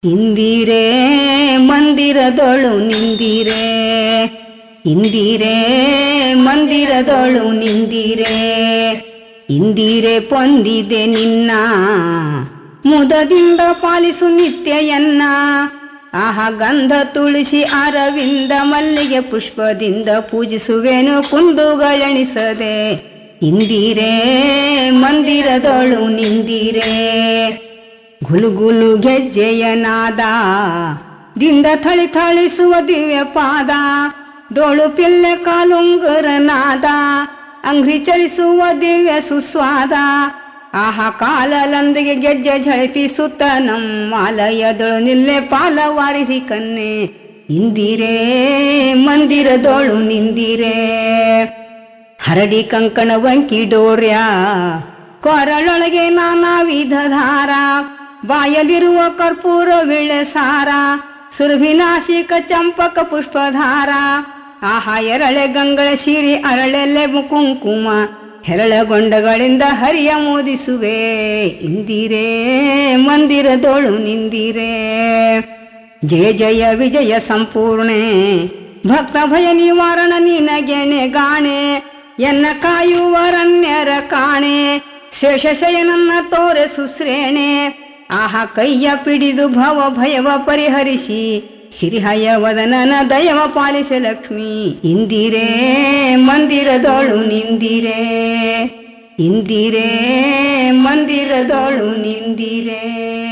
ಇಂದಿರೇ ಮಂದಿರದೊಳು ನಿಂದಿರೇ ಇಂದಿರೇ ಮಂದಿರದೊಳು ನಿಂದಿರೇ ಇಂದಿರೆ ಪೊಂದಿದೆ ನಿನ್ನ ಮುದದಿಂದ ಪಾಲಿಸು ನಿತ್ಯಯನ್ನ ಆಹ ಗಂಧ ತುಳಸಿ ಅರವಿಂದ ಮಲ್ಲಿಗೆ ಪುಷ್ಪದಿಂದ ಪೂಜಿಸುವೆನು ಕುಂದುಗಳೆಣಿಸದೆ ಇಂದಿರೇ ಮಂದಿರದೊಳು ನಿಂದಿರೇ ಗುಲುಗುಲು ಗೆಜ್ಜೆಯ ನಾದ ದಿಂದ ಥಳಿ ಥಳಿಸುವ ದಿವ್ಯ ಪಾದ ದೋಳು ಪಿಲ್ಲೆ ಕಾಲುಂಗುರ ನಾದ ಅಂಗ್ರಿ ಚಲಿಸುವ ದಿವ್ಯ ಸುಸ್ವಾದ ಆಹ ಕಾಲಲಂದಿಗೆ ಗೆಜ್ಜೆ ಝಳಪಿಸುತ್ತ ನಮ್ಮಾಲಯದೊಳು ನಿಲ್ಲೆ ಪಾಲವಾರಿಸಿ ಕನ್ನೆ ಇಂದಿರೇ ಮಂದಿರದೊಳು ನಿಂದಿರೇ ಹರಡಿ ಕಂಕಣ ವಂಕಿ ಡೋರ್ಯ ಕೊರಳೊಳಗೆ ನಾನಾ ವಿಧ ಧಾರ ಬಾಯಲಿರುವ ಕರ್ಪೂರ ವಿಳೆ ಸಾರ ಸುರಭಿನಾಸಿಕ ಚಂಪಕ ಪುಷ್ಪಧಾರ ಆಹಾ ಎರಳೆ ಗಂಗಳ ಸಿರಿ ಅರಳೆಲೆ ಕುಂಕುಮ ಹೆರಳಗೊಂಡಗಳಿಂದ ಹರಿಯ ಮೋದಿಸುವೆ ಇಂದಿರೇ ಮಂದಿರದೊಳು ನಿಂದಿರೇ ಜಯ ಜಯ ವಿಜಯ ಸಂಪೂರ್ಣೆ ಭಕ್ತ ಭಯ ನಿವಾರಣ ನಿನಗೆಣೆ ಗಾಣೆ ಎನ್ನ ಕಾಯುವರಣ್ಯರ ಕಾಣೆ ಶೇಷಶಯನನ್ನ ತೋರೆ ಸುಶ್ರೇಣೆ ಆಹ ಕೈಯ ಪಿಡಿದು ಭವ ಭಯವ ಪರಿಹರಿಸಿ ಸಿರಿಹಯ ವದನನ ದಯವ ಪಾಲಿಸ ಲಕ್ಷ್ಮಿ ಇಂದಿರೇ ಮಂದಿರದೊಳು ನಿಂದಿರೇ ಇಂದಿರೇ ಮಂದಿರದೊಳು ನಿಂದಿರೇ